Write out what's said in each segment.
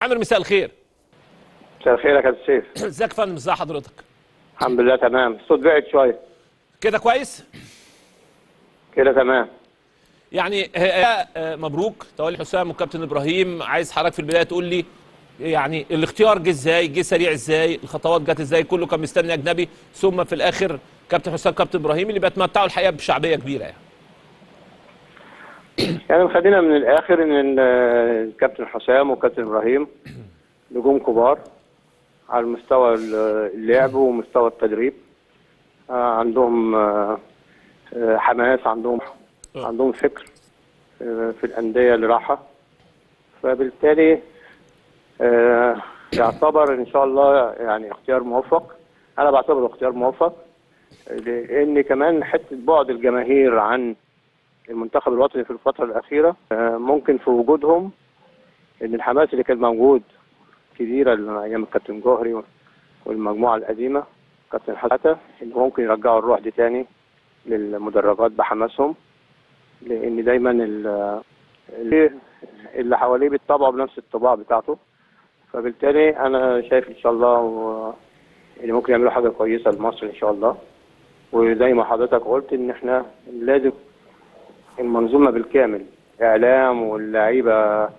عامر مساء الخير مساء الخير يا كابتن سيف ازيك يا فندم ازي حضرتك الحمد لله تمام الصوت بعد شويه كده كويس كده تمام يعني آه، آه، مبروك تولي حسام والكابتن ابراهيم عايز حضرتك في البدايه تقول لي يعني الاختيار جه ازاي جه سريع ازاي الخطوات جت ازاي كله كان مستني اجنبي ثم في الاخر كابتن حسام كابتن ابراهيم اللي بيتمتعوا الحقيقه بشعبيه كبيره يعني يعني خلينا من الاخر ان ال- الكابتن حسام والكابتن ابراهيم نجوم كبار على مستوى ال- اللعب ومستوى التدريب آه، عندهم آه، آه، حماس عندهم عندهم فكر آه، في الانديه اللي راحه فبالتالي آه، يعتبر ان شاء الله يعني اختيار موفق انا بعتبره اختيار موفق لان كمان حته بعد الجماهير عن المنتخب الوطني في الفترة الأخيرة آه، ممكن في وجودهم إن الحماس اللي كان موجود كبيرة أيام الكابتن جوهري والمجموعة القديمة كابتن حتى إن ممكن يرجعوا الروح دي تاني للمدرجات بحماسهم لأن دايما ال- اللي- اللي حواليه بيتطبعوا بنفس الطباع بتاعته فبالتالي أنا شايف إن شاء الله و- إن ممكن يعملوا حاجة كويسة لمصر إن شاء الله وزي ما حضرتك قلت إن إحنا لازم المنظومه بالكامل اعلام واللعيبه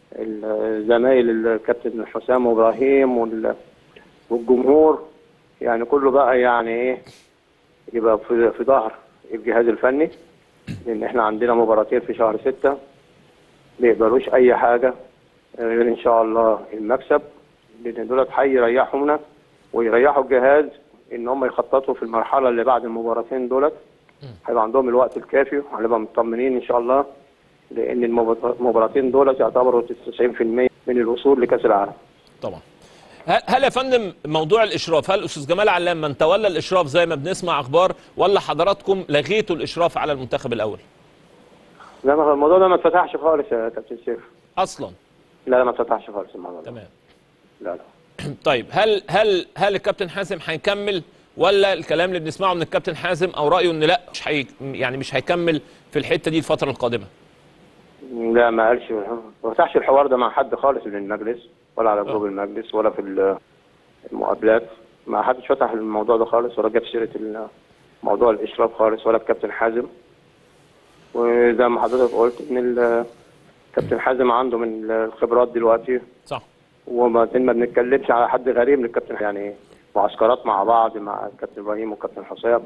الزمايل الكابتن حسام وابراهيم وال- والجمهور يعني كله بقى يعني ايه يبقى في في ظهر الجهاز الفني لان احنا عندنا مباراتين في شهر ستة ما يقبلوش اي حاجه غير ان شاء الله المكسب لان دولت هيريحونا ويريحوا الجهاز ان هم يخططوا في المرحله اللي بعد المباراتين دولت هيبقى عندهم الوقت الكافي وهنبقى مطمنين ان شاء الله لان المبار- المباراتين دول يعتبروا 90% من الوصول لكاس العالم. طبعا هل هل يا فندم موضوع الاشراف هل استاذ جمال علام من تولى الاشراف زي ما بنسمع اخبار ولا حضراتكم لغيتوا الاشراف على المنتخب الاول لا ما هو الموضوع ده ما اتفتحش خالص يا كابتن سيف. اصلا لا لا ما اتفتحش خالص الموضوع ده. تمام لا لا. طيب هل هل هل الكابتن حازم هيكمل ولا الكلام اللي بنسمعه من الكابتن حازم او رايه ان لا مش هي يعني مش هيكمل في الحته دي الفتره القادمه لا ما قالش ما فتحش الحوار ده مع حد خالص من المجلس ولا على جروب المجلس ولا في ال- المقابلات ما حدش فتح الموضوع ده خالص ولا جاب سيره ال- موضوع الاشراف خالص ولا الكابتن حازم وزي ما حضرتك قلت ان ال- الكابتن حازم عنده من الخبرات دلوقتي صح وبعدين ما بنتكلمش على حد غريب للكابتن يعني معسكرات مع بعض مع الكابتن ابراهيم والكابتن حسام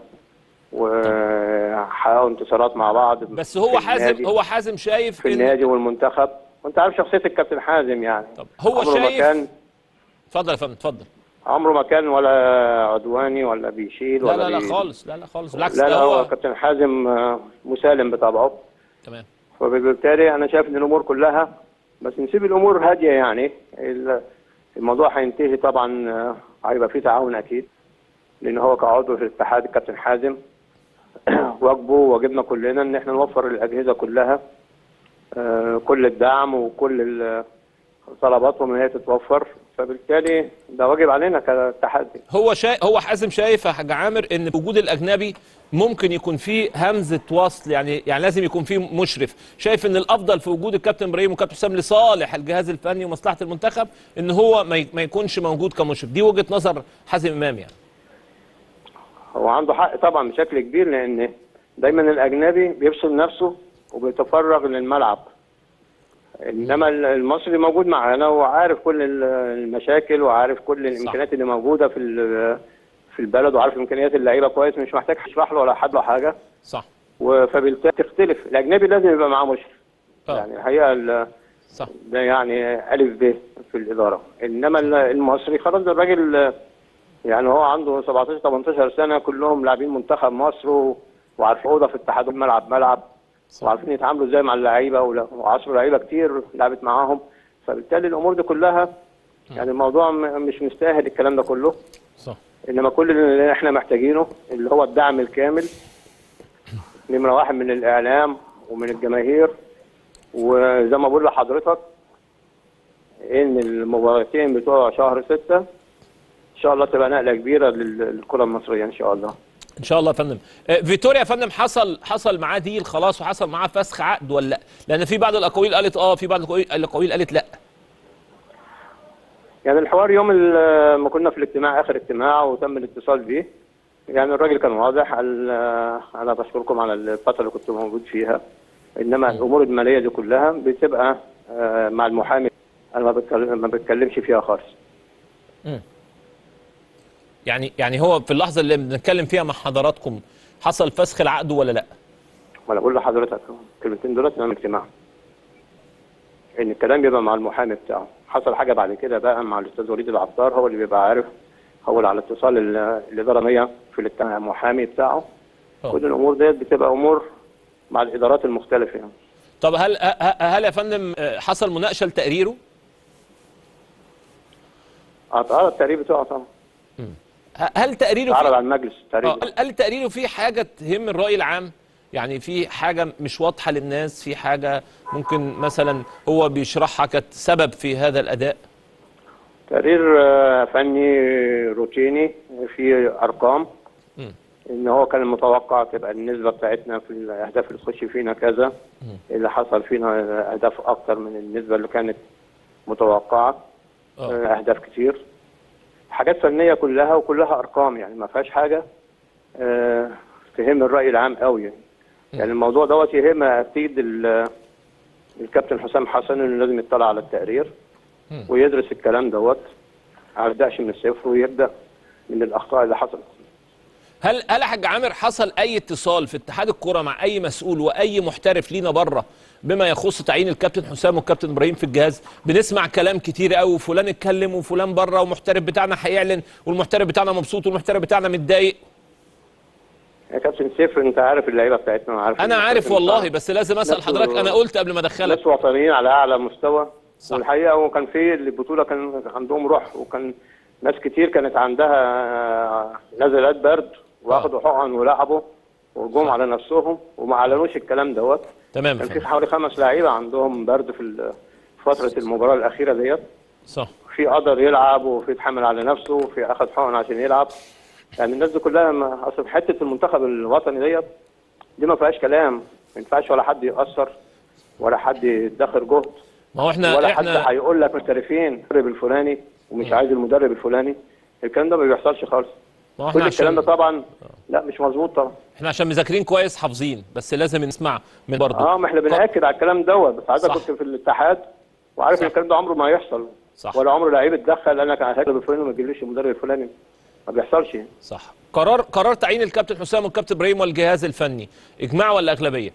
وحققوا انتصارات مع بعض بس هو في حازم النادي- هو حازم شايف في ان النادي والمنتخب وانت عارف شخصيه الكابتن حازم يعني طب هو عمره ما شايف كان اتفضل يا فندم اتفضل عمره ما كان ولا عدواني ولا بيشيل لا ولا لا لا بي... خالص لا لا خالص بالعكس لا ده لا هو هو كابتن حازم آه، مسالم بطبعه تمام فبالتالي انا شايف ان الامور كلها بس نسيب الامور هاديه يعني ال- الموضوع هينتهي طبعا آه، هيبقى فيه تعاون اكيد لان هو كعضو في الاتحاد الكابتن حازم واجبه واجبنا كلنا ان احنا نوفر الاجهزه كلها آه، كل الدعم وكل ال- طلباتهم ان هي تتوفر فبالتالي ده واجب علينا كاتحاد هو شا... هو حازم شايف يا حاج عامر ان وجود الاجنبي ممكن يكون فيه همزه وصل يعني يعني لازم يكون فيه مشرف شايف ان الافضل في وجود الكابتن ابراهيم والكابتن حسام لصالح الجهاز الفني ومصلحه المنتخب ان هو ما, ي... ما يكونش موجود كمشرف دي وجهه نظر حازم امام يعني هو عنده حق طبعا بشكل كبير لان دايما الاجنبي بيفصل نفسه وبيتفرغ للملعب انما المصري موجود معانا وعارف كل ال- المشاكل وعارف كل الامكانيات اللي موجوده في ال- في البلد وعارف امكانيات اللعيبه كويس مش محتاج يشرح له ولا حد له حاجه صح و- فبالتالي تختلف الاجنبي لازم يبقى معاه مشرف آه. يعني الحقيقه ال- صح ده يعني الف ب في الاداره انما ال- المصري خلاص ده الراجل يعني هو عنده 17 18 سنه كلهم لاعبين منتخب مصر و- وعارفين اوضه في اتحاد الملعب ملعب صح. وعارفين يتعاملوا ازاي مع اللعيبه ولا- وعصروا لعيبه كتير لعبت معاهم فبالتالي الامور دي كلها يعني الموضوع م- مش مستاهل الكلام ده كله صح انما كل اللي احنا محتاجينه اللي هو الدعم الكامل نمره واحد من الاعلام ومن الجماهير وزي ما بقول لحضرتك ان المباراتين بتوع شهر ستة ان شاء الله تبقى نقله كبيره لل- للكره المصريه ان شاء الله ان شاء الله يا فندم آه، فيتوريا يا فندم حصل حصل معاه ديل خلاص وحصل معاه فسخ عقد ولا لا لان في بعض الاقاويل قالت اه في بعض الأقاويل- الاقاويل قالت لا يعني الحوار يوم ال- ما كنا في الاجتماع اخر اجتماع وتم الاتصال بيه يعني الراجل كان واضح قال آه، انا بشكركم على الفتره اللي كنت موجود فيها انما الامور الماليه دي كلها بتبقى آه، مع المحامي انا ما بتكلم ما بتكلمش فيها خالص يعني يعني هو في اللحظه اللي بنتكلم فيها مع حضراتكم حصل فسخ العقد ولا لا ما انا بقول لحضرتك الكلمتين دولت من الاجتماع ان الكلام بيبقى مع المحامي بتاعه حصل حاجه بعد كده بقى مع الاستاذ وليد العطار هو اللي بيبقى عارف هو اللي على اتصال ال- الاداره 100 في الاجتماع مع المحامي بتاعه أه. كل الامور ديت بتبقى امور مع الادارات المختلفه يعني طب هل ه- ه- هل يا فندم آه، حصل مناقشه لتقريره اه التقرير بتاعه طبعا ه- هل تقريره اتعرض في على المجلس التقرير آه، هل- هل تقريره في حاجه تهم الراي العام يعني في حاجه مش واضحه للناس في حاجه ممكن مثلا هو بيشرحها كانت سبب في هذا الاداء تقرير آه، فني روتيني في ارقام مم. ان هو كان المتوقع تبقى النسبه بتاعتنا في الاهداف اللي تخش فينا كذا اللي حصل فينا اهداف اكتر من النسبه اللي كانت متوقعه اه آه، اهداف كتير حاجات فنيه كلها وكلها ارقام يعني ما فيهاش حاجه آه، تهم الراي العام قوي يعني يعني الموضوع دوت يهم اكيد ال- الكابتن حسام حسن انه لازم يطلع على التقرير مم. ويدرس الكلام دوت ما يبداش من الصفر ويبدا من الاخطاء اللي حصلت هل هل يا حاج عامر حصل اي اتصال في اتحاد الكره مع اي مسؤول واي محترف لينا بره بما يخص تعيين الكابتن حسام والكابتن ابراهيم في الجهاز بنسمع كلام كتير قوي وفلان اتكلم وفلان بره ومحترف بتاعنا هيعلن والمحترف بتاعنا مبسوط والمحترف بتاعنا متضايق يا كابتن سيف انت عارف اللعيبه بتاعتنا وعارف انا عارف الكابتن والله بتاعنا. بس لازم اسال ناس- حضرتك انا قلت قبل ما ادخلك ناس وطنيين على اعلى مستوى صح. والحقيقه وكان في البطوله كان عندهم روح وكان ناس كتير كانت عندها نزلات برد واخدوا حقن ولعبوا وجم على نفسهم وما اعلنوش الكلام دوت تمام كان في فندم. حوالي خمس لعيبه عندهم برد في ال- فتره المباراه الاخيره ديت صح في قدر يلعب وفي اتحمل على نفسه وفي اخذ حقن عشان يلعب يعني الناس دي كلها ما اصل في حته المنتخب الوطني ديت دي ما فيهاش كلام ما ينفعش ولا حد يأثر ولا حد يدخر جهد ما هو احنا ولا حد احنا هيقول لك محترفين المدرب الفلاني ومش عايز المدرب الفلاني الكلام ده ما بيحصلش خالص ما هو كل احنا الكلام ده عشان طبعا لا مش مظبوط طبعا احنا عشان مذاكرين كويس حافظين بس لازم نسمع من برضه اه ما احنا بنأكد على الكلام دوت بس عايزك صح. كنت في الاتحاد وعارف صح. ان الكلام ده عمره ما هيحصل صح. ولا عمره لعيب اتدخل انا كان هجرب الفلاني وما تجيبليش المدرب الفلاني ما بيحصلش صح قرار قرار تعيين الكابتن حسام والكابتن ابراهيم والجهاز الفني اجماع ولا اغلبيه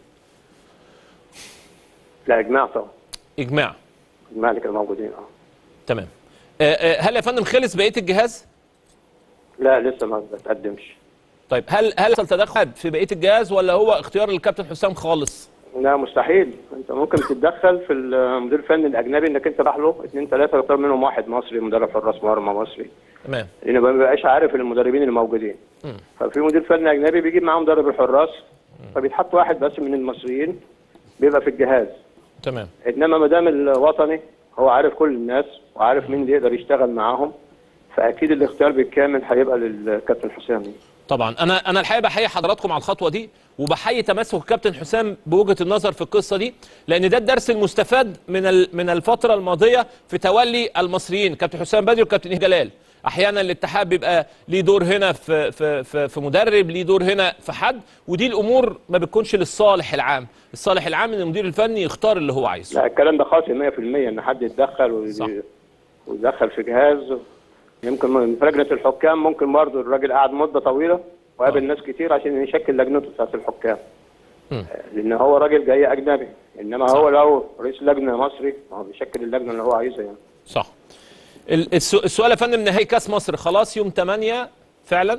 لا اجماع طبعا اجماع اجماع اللي كانوا موجودين اه تمام آه، آه، هل يا فندم خلص بقيه الجهاز لا لسه ما بتقدمش طيب هل هل حصل تدخل في بقيه الجهاز ولا هو اختيار الكابتن حسام خالص لا مستحيل انت ممكن تتدخل في المدير الفني الاجنبي انك انت راح له اثنين ثلاثه يختار منهم واحد مصري مدرب حراس مرمى مصري تمام لان ما بيبقاش عارف المدربين اللي موجودين مم. ففي مدير فني اجنبي بيجيب معاه مدرب الحراس فبيتحط واحد بس من المصريين بيبقى في الجهاز تمام انما ما دام الوطني هو عارف كل الناس وعارف مين اللي يقدر يشتغل معاهم فاكيد الاختيار بالكامل هيبقى للكابتن حسام طبعا انا انا الحقيقه بحيي حضراتكم على الخطوه دي وبحيي تمسك الكابتن حسام بوجهه النظر في القصه دي لان ده الدرس المستفاد من ال- من الفتره الماضيه في تولي المصريين كابتن حسام بدري وكابتن إيه جلال احيانا الاتحاد بيبقى ليه دور هنا في في في, في مدرب ليه دور هنا في حد ودي الامور ما بتكونش للصالح العام الصالح العام ان المدير الفني يختار اللي هو عايزه لا الكلام ده خاطئ 100% ان حد يتدخل صح. وي- ويدخل في جهاز يمكن من في لجنه الحكام ممكن برضه الراجل قعد مده طويله وقابل ناس كتير عشان يشكل لجنته بتاعت الحكام مم. لان هو راجل جاي اجنبي انما هو لو رئيس لجنه مصري هو بيشكل اللجنه اللي هو عايزها يعني صح ال- السو- السؤال يا فندم نهائي كاس مصر خلاص يوم 8 فعلا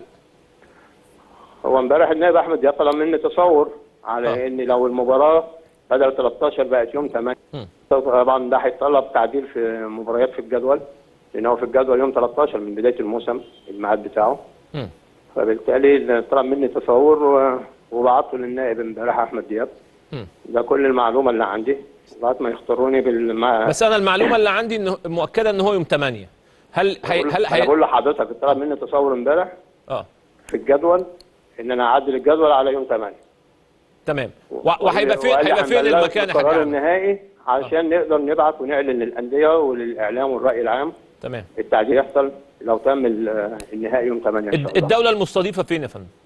هو امبارح النائب احمد دياب طلب مني تصور على آه. ان لو المباراه بدل 13 بقت يوم 8 مم. طبعا ده هيتطلب تعديل في مباريات في الجدول لان هو في الجدول يوم 13 من بدايه الموسم الميعاد بتاعه مم. فبالتالي طلب مني تصور و- وبعته للنائب امبارح احمد دياب مم. ده كل المعلومه اللي عندي لغايه ما يختاروني بالمع... بس انا المعلومه اللي عندي انه مؤكده ان هو يوم 8 هل هي بقول- هل انا هي بقول لحضرتك طلب مني تصور امبارح اه في الجدول ان انا اعدل الجدول على يوم 8 تمام و- وهيبقى فين وقال لي هيبقى فين هنبلغك المكان يا حاج القرار عامر؟ النهائي علشان نقدر نبعت ونعلن للانديه وللاعلام والراي العام تمام التعديل يحصل لو تم ال- النهائي يوم 8 ان شاء الد- الله الدوله المستضيفه فين يا فندم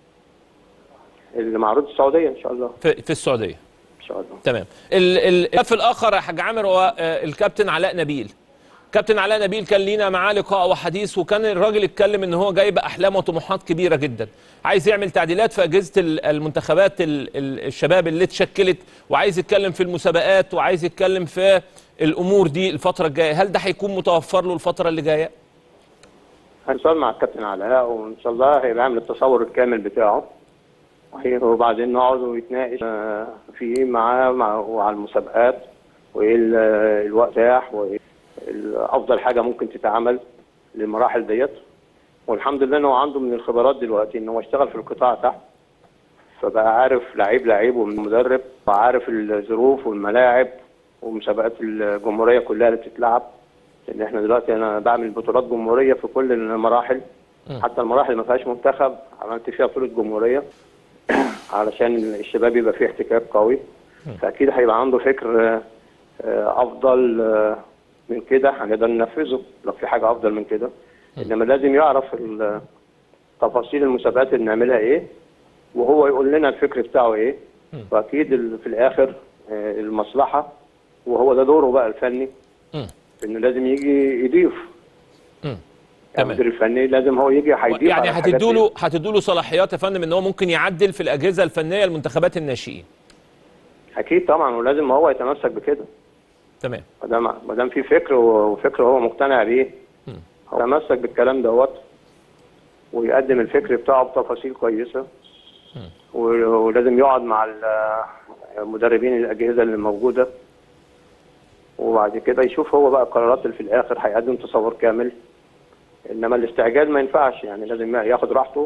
المعروض السعوديه ان شاء الله في, في السعوديه ان شاء الله تمام ال- ال- الملف الاخر يا حاج عامر هو آه، الكابتن علاء نبيل كابتن علاء نبيل كان لينا معاه لقاء وحديث وكان الراجل اتكلم ان هو جايب احلام وطموحات كبيره جدا عايز يعمل تعديلات في اجهزه ال- المنتخبات ال- ال- الشباب اللي اتشكلت وعايز يتكلم في المسابقات وعايز يتكلم في الامور دي الفتره الجايه هل ده هيكون متوفر له الفتره اللي جايه هنصل مع الكابتن علاء وان شاء الله هيبقى عامل التصور الكامل بتاعه وهي- وبعدين نقعد ونتناقش آه، فيه معاه مع وعلى المسابقات وايه ال- الوقت تاح وايه ال- افضل حاجه ممكن تتعمل للمراحل ديت والحمد لله ان هو عنده من الخبرات دلوقتي ان هو اشتغل في القطاع تحت فبقى عارف لعيب لعيب ومدرب وعارف الظروف والملاعب ومسابقات الجمهوريه كلها اللي بتتلعب لان احنا دلوقتي انا بعمل بطولات جمهوريه في كل المراحل حتى المراحل اللي ما فيهاش منتخب عملت فيها بطوله جمهوريه علشان الشباب يبقى فيه احتكاك قوي فاكيد هيبقى عنده فكر آه، آه، افضل آه، من كده هنقدر ننفذه لو في حاجه افضل من كده انما لازم يعرف ال- تفاصيل المسابقات اللي نعملها ايه وهو يقول لنا الفكر بتاعه ايه واكيد ال- في الاخر آه، المصلحه وهو ده دوره بقى الفني مم. انه لازم يجي يضيف مم. يعني تمام. المدير الفني لازم هو يجي هيضيف يعني على الحاجات هتدوا دي. له هتدوا له صلاحيات يا فندم ان هو ممكن يعدل في الاجهزه الفنيه لمنتخبات الناشئين اكيد طبعا ولازم هو يتمسك بكده تمام ما دام ما دام في فكر وفكر هو مقتنع بيه هو يتمسك بالكلام دوت ويقدم الفكر بتاعه بتفاصيل كويسه و- ولازم يقعد مع ال- مدربين الاجهزه اللي موجوده وبعد كده يشوف هو بقى القرارات اللي في الاخر هيقدم تصور كامل انما الاستعجال ما ينفعش يعني لازم ياخد راحته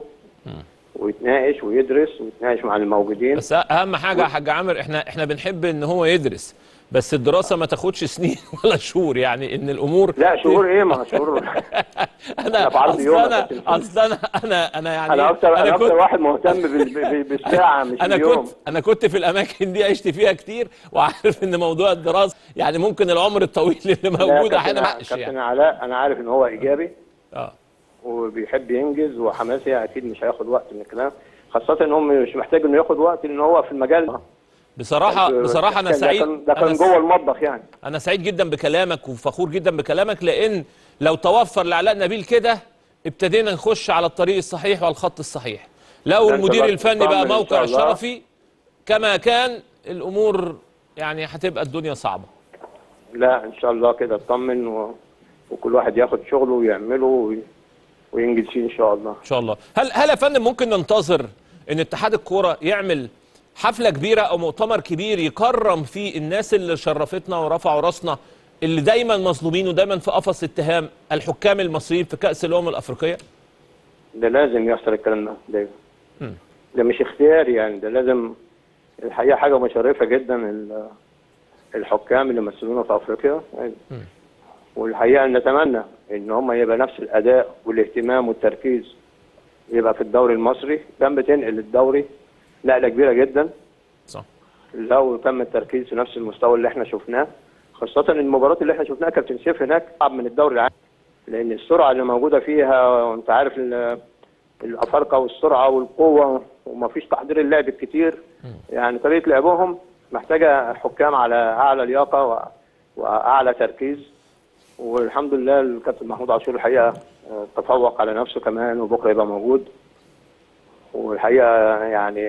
ويتناقش ويدرس ويتناقش مع الموجودين بس اهم حاجه يا حاج عامر احنا احنا بنحب ان هو يدرس بس الدراسه ما تاخدش سنين ولا شهور يعني ان الامور لا شهور ايه ما شهور انا أنا بعرض اصل يوم يا انا كابتن. اصل انا انا انا يعني انا اكتر انا كنت اكتر واحد مهتم بال- بال- بالساعه مش انا باليوم كنت انا كنت في الاماكن دي عشت فيها كتير وعارف ان موضوع الدراسه يعني ممكن العمر الطويل اللي لا، موجود كابتن- احيانا ما كابتن يعني علاء انا عارف ان هو ايجابي اه وبيحب ينجز وحماسي اكيد مش هياخد وقت من الكلام خاصه ان هو مش محتاج انه ياخد وقت لان هو في المجال بصراحه بصراحه انا ده سعيد كان- ده أنا كان س- جوه المطبخ يعني انا سعيد جدا بكلامك وفخور جدا بكلامك لان لو توفر لعلاء نبيل كده ابتدينا نخش على الطريق الصحيح وعلى الخط الصحيح لو ده إن شاء المدير الله الفني بقى تطمن إن موقع شاء الله. الشرفي كما كان الامور يعني هتبقى الدنيا صعبه لا ان شاء الله كده اطمن و... وكل واحد ياخد شغله ويعمله وي... وينجز فيه ان شاء الله ان شاء الله هل هل يا فندم ممكن ننتظر ان اتحاد الكوره يعمل حفله كبيره او مؤتمر كبير يكرم فيه الناس اللي شرفتنا ورفعوا راسنا اللي دايما مظلومين ودايما في قفص اتهام الحكام المصريين في كاس الامم الافريقيه ده لازم يحصل الكلام ده ده, ده مش اختياري يعني ده لازم الحقيقه حاجه مشرفه جدا ال- الحكام اللي مثلونا في افريقيا والحقيقه نتمنى ان هم يبقى نفس الاداء والاهتمام والتركيز يبقى في الدوري المصري كان بتنقل الدوري نقله كبيره جدا صح لو تم التركيز في نفس المستوى اللي احنا شفناه خاصة المباراة اللي احنا شفناها كابتن سيف هناك أصعب من الدوري العام لأن السرعة اللي موجودة فيها وأنت عارف ال- الأفارقة والسرعة والقوة ومفيش تحضير اللعب الكتير يعني طريقة لعبهم محتاجة حكام على أعلى لياقة و- وأعلى تركيز والحمد لله الكابتن محمود عاشور الحقيقة آه، تفوق على نفسه كمان وبكرة يبقى موجود والحقيقة يعني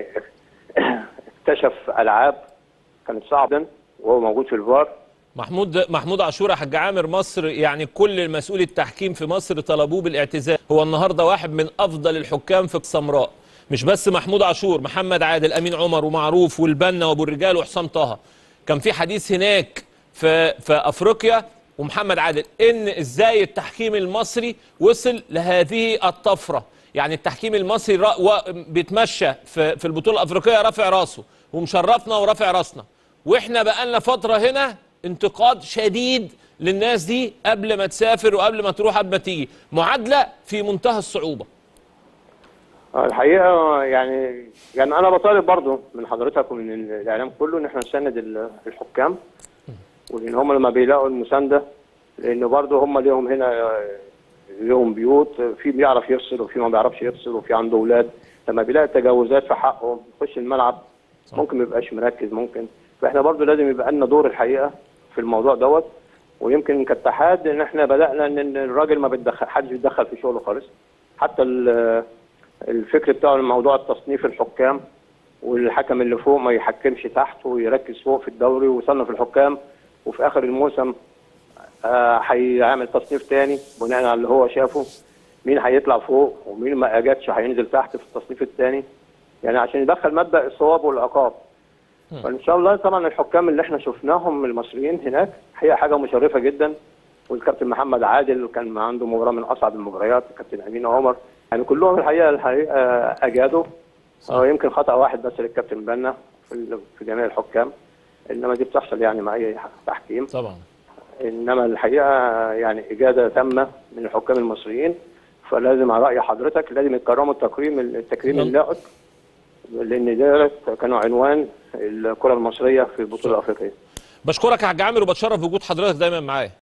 اكتشف ألعاب كانت صعبة جدا وهو موجود في الفار محمود محمود عاشور يا حاج عامر مصر يعني كل المسؤول التحكيم في مصر طلبوه بالاعتزال هو النهارده واحد من افضل الحكام في السمراء مش بس محمود عاشور محمد عادل امين عمر ومعروف والبنا وابو الرجال وحسام طه كان في حديث هناك في في افريقيا ومحمد عادل ان ازاي التحكيم المصري وصل لهذه الطفره يعني التحكيم المصري را- و- بيتمشى في في البطوله الافريقيه رافع راسه ومشرفنا ورافع راسنا واحنا بقالنا فتره هنا انتقاد شديد للناس دي قبل ما تسافر وقبل ما تروح قبل ما تيجي معادله في منتهى الصعوبه الحقيقه يعني يعني انا بطالب برضو من حضرتك ومن الاعلام كله ان احنا نساند ال- الحكام وان هم لما بيلاقوا المسانده لان برضه هم ليهم هنا ليهم بيوت في بيعرف يفصل وفي ما بيعرفش يفصل وفي عنده اولاد لما بيلاقي تجاوزات في حقه بيخش الملعب ممكن ما يبقاش مركز ممكن فاحنا برضه لازم يبقى لنا دور الحقيقه في الموضوع دوت ويمكن كاتحاد ان احنا بدانا ان الراجل ما بيتدخل حدش بيتدخل في شغله خالص حتى ال- الفكر بتاع موضوع التصنيف الحكام والحكم اللي فوق ما يحكمش تحت ويركز فوق في الدوري ويصنف الحكام وفي اخر الموسم آه، هيعمل تصنيف تاني بناء على اللي هو شافه مين هيطلع فوق ومين ما اجتش هينزل تحت في التصنيف الثاني يعني عشان يدخل مبدا الصواب والعقاب فان شاء الله طبعا الحكام اللي احنا شفناهم المصريين هناك هي حاجه مشرفه جدا والكابتن محمد عادل كان عنده مباراه من اصعب المباريات الكابتن امين عمر يعني كلهم الحقيقه الحقيقه اجادوا أو يمكن خطا واحد بس للكابتن بنا في ال- في جميع الحكام انما دي بتحصل يعني مع اي تحكيم طبعا انما الحقيقه يعني اجاده تامه من الحكام المصريين فلازم على راي حضرتك لازم يتكرموا التكريم التكريم يلا. اللائق لان ده كانوا عنوان الكره المصريه في البطوله الافريقيه بشكرك يا حاج عامر وبتشرف بوجود حضرتك دايما معايا